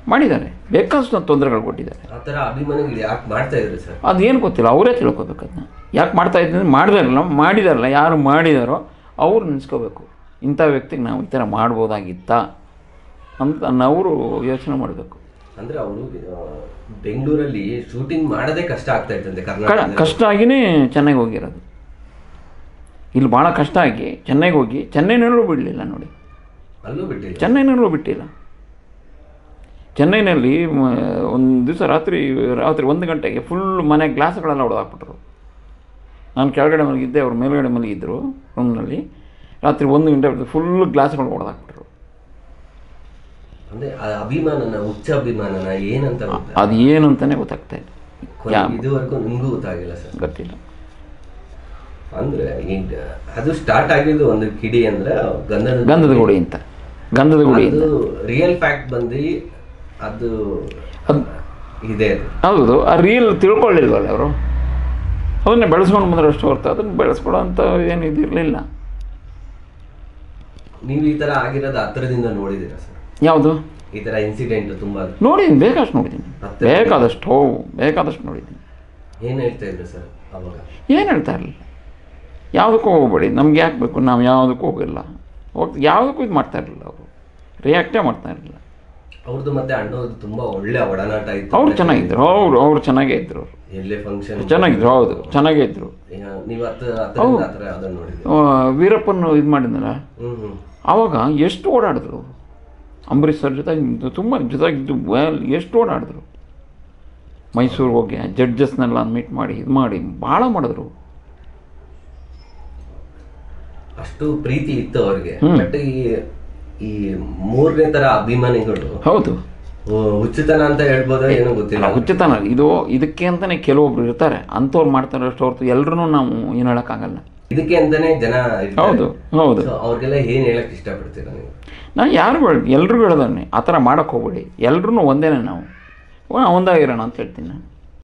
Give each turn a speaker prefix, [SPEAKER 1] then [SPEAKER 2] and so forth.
[SPEAKER 1] ಮಾಡಿದ್ದಾರೆ ಬೇಕಾದಷ್ಟು ತೊಂದರೆಗಳು ಕೊಟ್ಟಿದ್ದಾರೆ
[SPEAKER 2] ಆ ಥರ ಅಭಿಮಾನಿಗಳು ಯಾಕೆ ಮಾಡ್ತಾ ಇದ್ರು ಸರ್
[SPEAKER 1] ಅದೇನು ಗೊತ್ತಿಲ್ಲ ಅವರೇ ತಿಳ್ಕೊಬೇಕು ಅದನ್ನ ಯಾಕೆ ಮಾಡ್ತಾ ಇದ್ದೀನಿ ಮಾಡಿದಾರಲ್ಲ ಮಾಡಿದಾರಲ್ಲ ಯಾರು ಮಾಡಿದಾರೋ ಅವ್ರು ನೆನೆಸ್ಕೋಬೇಕು ಇಂಥ ವ್ಯಕ್ತಿಗೆ ನಾವು ಈ ಥರ ಮಾಡ್ಬೋದಾಗಿತ್ತಾ ಅಂತ ಅವರು ಯೋಚನೆ ಮಾಡಬೇಕು
[SPEAKER 2] ಅಂದ್ರೆ ಅವರು ಬೆಂಗಳೂರಲ್ಲಿ ಶೂಟಿಂಗ್ ಮಾಡೋದೇ ಕಷ್ಟ ಆಗ್ತಾ ಇತ್ತಂತೆ
[SPEAKER 1] ಕ
[SPEAKER 2] ಕರ್ನಾಟಕ
[SPEAKER 1] ಕಷ್ಟ ಆಗಿನೇ ಚೆನ್ನೈಗೆ ಹೋಗಿರೋದು ಇಲ್ಲಿ ಭಾಳ ಕಷ್ಟ ಆಗಿ ಚೆನ್ನೈಗೆ ಹೋಗಿ ಚೆನ್ನೈನಲ್ಲೂ ಬಿಡಲಿಲ್ಲ ನೋಡಿ
[SPEAKER 2] ಅಲ್ಲೂ ಬಿಟ್ಟಿಲ್ಲ
[SPEAKER 1] ಚೆನ್ನೈನಲ್ಲೂ ಬಿಟ್ಟಿಲ್ಲ ಚೆನ್ನೈನಲ್ಲಿ ಒಂದು ದಿವಸ ರಾತ್ರಿ ರಾತ್ರಿ ಒಂದು ಗಂಟೆಗೆ ಫುಲ್ ಮನೆ ಗ್ಲಾಸ್ಗಳೆಲ್ಲ ಹೊಡೆದಾಕ್ಬಿಟ್ರು ನಾನು ಕೆಳಗಡೆ ಮಲಗಿದ್ದೆ ಅವ್ರು ಮೇಲ್ಗಡೆ ಮಲಗಿದ್ರು ರೂಮ್ನಲ್ಲಿ ರಾತ್ರಿ ಒಂದು ಗಂಟೆ ಫುಲ್ ಗ್ಲಾಸ್ಗಳು ಹೊಡೆದಾಕ್ಬಿಟ್ರು
[SPEAKER 2] ಅಂದ್ರೆ ಆ ಅಭಿಮಾನನ ಹುಚ್ಚ ಅಭಿಮಾನನ ಏನಂತ ಗೊತ್ತಾ?
[SPEAKER 1] ಅದು ಏನು ಅಂತಲೇ ಗೊತ್ತಾಗ್ತಾ ಇಲ್ಲ
[SPEAKER 2] ಕೊನೆ-
[SPEAKER 1] ಯಾ
[SPEAKER 2] ಇದುವರೆಗೂ ನಿಮ್ಗೂ ಗೊತ್ತಾಗಿಲ್ಲ ಸರ್
[SPEAKER 1] ಗೊತ್ತಿಲ್ಲ
[SPEAKER 2] ಅಂದ್ರೆ ಈಗ ಅದು ಸ್ಟಾರ್ಟ್ ಆಗಿದ್ದು ಒಂದು ಕಿಡಿ ಅಂದ್ರೆ ಗಂಧದ
[SPEAKER 1] ಗಂಧದ ಗುಡಿ ಅಂತ ಗಂಧದ ಗುಡಿ ಅಂತ
[SPEAKER 2] ಅದು ರಿಯಲ್ ಫ್ಯಾಕ್ಟ್ ಬಂದು ಅದು
[SPEAKER 1] ಅದು
[SPEAKER 2] ಇದೆ ಅದು
[SPEAKER 1] ಹೌದು ಆ ರೀಲ್ ತಿಳ್ಕೊಳ್ಳಿಲ್ವಲ್ಲ ಅವರು ಅದನ್ನೇ ಬೆಳೆಸ್ಕೊಂಡು ಬಂದ್ರೆ ಅಷ್ಟು ಹೊರ್ತು ಅದನ್ನು ಬೆಳೆಸ್ಕೊಡೋ ಅಂತ ಏನು ಇದಿರಲಿಲ್ಲ
[SPEAKER 2] ನೀವು ಈ ತರ ಆಗಿರೋದು ಹತ್ರದಿಂದ ನೋಡಿದ್ದೀರಾ ಸರ್
[SPEAKER 1] ಯಾವುದು
[SPEAKER 2] ಈ ತರ ಇನ್ಸಿಡೆಂಟ್ ತುಂಬಾ
[SPEAKER 1] ನೋಡಿದ್ದೀನಿ ಬೇಕಾದಷ್ಟು ನೋಡಿದ್ದೀನಿ
[SPEAKER 2] ಮತ್ತೆ?
[SPEAKER 1] ಬೇಕಾದಷ್ಟು ಹೋ ಬೇಕಾದಷ್ಟು ನೋಡಿದ್ದೀನಿ
[SPEAKER 2] ಏನ್ ಹೇಳ್ತಾ ಇದ್ರು ಸರ್ ಅವಾಗ
[SPEAKER 1] ಏನು ಹೇಳ್ತಾ ಇರಲಿಲ್ಲ ಯಾವುದಕ್ಕೂ ಹೋಗಬೇಡಿ ನಮ್ಗೆ ಯಾಕೆ ಬೇಕು ನಾವು ಯಾವುದಕ್ಕೂ ಹೋಗಿಲ್ಲ ಹೋಗ್ ಯಾವುದಕ್ಕೂ ಇದು ಮಾಡ್ತಾ ಇರಲಿಲ್ಲ ಅವರು ರಿಯಾಕ್ಟೇ ಮಾಡ್ತಾ ಇರಲಿಲ್ಲ
[SPEAKER 2] ಅವ್ರದ್ದು ಮತ್ತೆ ಅಣ್ಣವ್ರದ್ದು ತುಂಬಾ ಒಳ್ಳೆ ಒಡನಾಟ ಇತ್ತು
[SPEAKER 1] ಅವ್ರು ಚೆನ್ನಾಗಿದ್ರು ಅವ್ರು ಅವ್ರು ಚೆನ್ನಾಗೇ ಇದ್ರು ಅವರು
[SPEAKER 2] ಎಲ್ಲೇ ಫಂಕ್ಷನ್
[SPEAKER 1] ಚೆನ್ನಾಗಿದ್ರು ಹೌದು ಚೆನ್ನಾಗೇ ಇದ್ರು
[SPEAKER 2] ನೀವು ಹತ್ತ ಹತ್ತರಿಂದ ಹತ್ರ ಅದನ್ನ ನೋಡಿದ್ರಿ
[SPEAKER 1] ಆ, ವೀರಪ್ಪನ ಇದು ಮಾಡಿದ್ನಲ್ಲ
[SPEAKER 2] ಹ್ಮ್ ಹ್ಮ್
[SPEAKER 1] ಆವಾಗ ಎಷ್ಟು ಓಡಾಡಿದ್ರು ಅವರು ಅಂಬರೀಷ್ ಸರ್ ಜೊತೆಗೆ ತುಂಬ ಜೊತೆಗಿದ್ದು ವೆಲ್ ಎಷ್ಟು ಓಡಾಡಿದ್ರು ಮೈಸೂರಿಗೆ ಹೋಗಿ ಜಡ್ಜಸ್ನೆಲ್ಲ ಮೀಟ್ ಮಾಡಿ ಇದು ಮಾಡಿ ಭಾಳ ಮಾಡಿದ್ರು
[SPEAKER 2] ಅಷ್ಟು ಪ್ರೀತಿ ಇತ್ತು ಅವ್ರಿಗೆ
[SPEAKER 1] ಹ್ಮ್.
[SPEAKER 2] ಬಟ್ ಈ ಈ ಮೂರನೇ ತರ ಅಭಿಮಾನಿಗಳು
[SPEAKER 1] ಹೌದು
[SPEAKER 2] ಓ, ಹುಚ್ಚುತನ ಅಂತ ಹೇಳ್ಬೋದಾ ಏನೋ ಗೊತ್ತಿಲ್ಲ
[SPEAKER 1] ಅಲ್ಲ ಹುಚ್ಚತನ ಇದು ಇದಕ್ಕೆ ಅಂತಲೇ ಕೆಲವೊಬ್ರು ಇರ್ತಾರೆ ಅಂಥವ್ರು ಮಾಡ್ತಾರೆ ಅಷ್ಟು ಹೊರತು ಎಲ್ಲರೂ ನಾವು ಏನು ಹೇಳೋಕ್ಕಾಗಲ್ಲ
[SPEAKER 2] ಇದಕ್ಕೆ ಅಂತಾನೆ ಜನ ಇರ್ತಾರೆ.
[SPEAKER 1] ಹೌದು ಹೌದು
[SPEAKER 2] So, ಅವ್ರಿಗೆಲ್ಲ ಏನ್ ಹೇಳಕ್ ಇಷ್ಟಪಡ್ತೀರಾ ನೀವು
[SPEAKER 1] ನಾನು ಯಾರು ಎಲ್ರಿಗೂ ಹೇಳ್ದಾನೆ ಆ ಥರ ಮಾಡೋಕ್ಕೆ ಹೋಗ್ಬೇಡಿ ಎಲ್ರೂ ಒಂದೇನೆ ನಾವು ಒಂದಾಗಿರೋಣ ಅಂತ ಹೇಳ್ತೀನಿ ನಾನು